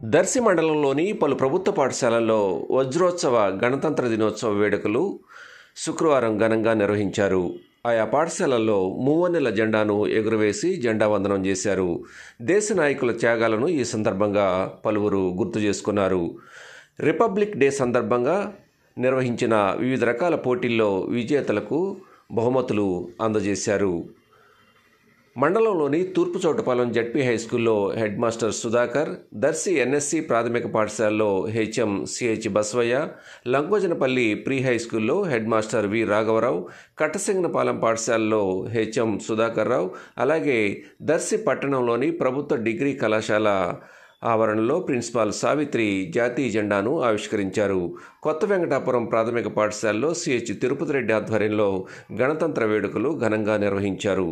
దర్శి మండలంలోని పలు ప్రభుత్వ పాఠశాలల్లో వజ్రోత్సవ గణతంత్ర దినోత్సవ వేడుకలు శుక్రవారం ఘనంగా నిర్వహించారు ఆయా పాఠశాలల్లో మూవన్నెల జెండాను ఎగురవేసి జెండా వందనం చేశారు దేశ నాయకుల త్యాగాలను ఈ సందర్భంగా పలువురు గుర్తు చేసుకున్నారు రిపబ్లిక్ డే సందర్భంగా నిర్వహించిన వివిధ రకాల పోటీల్లో విజేతలకు బహుమతులు అందజేశారు మండలంలోని తూర్పు చౌటపాలెం జడ్పీ హై స్కూల్లో head master Sudhakar Darsi NSC ప్రాథమిక పాఠశాలలో HM CH Basavaiah Lankojanapalli pre high స్కూల్లో హెడ్ మాస్టర్ వి రాఘవరావు కట్టసింగనపాలెం పాఠశాలలో హెచ్ఎం సుధాకర్ రావు అలాగే దర్శి పట్టణంలోని ప్రభుత్వ డిగ్రీ కళాశాల ఆవరణలో ప్రిన్సిపాల్ సావిత్రి జాతీయ జెండాను ఆవిష్కరించారు కొత్త వెంకటాపురం ప్రాథమిక పాఠశాలలో సిహెచ్ తిరుపతి రెడ్డి ఆధ్వర్యంలో గణతంత్ర వేడుకలు ఘనంగా నిర్వహించారు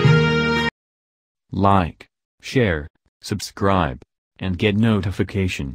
Like, share, subscribe, and get notification.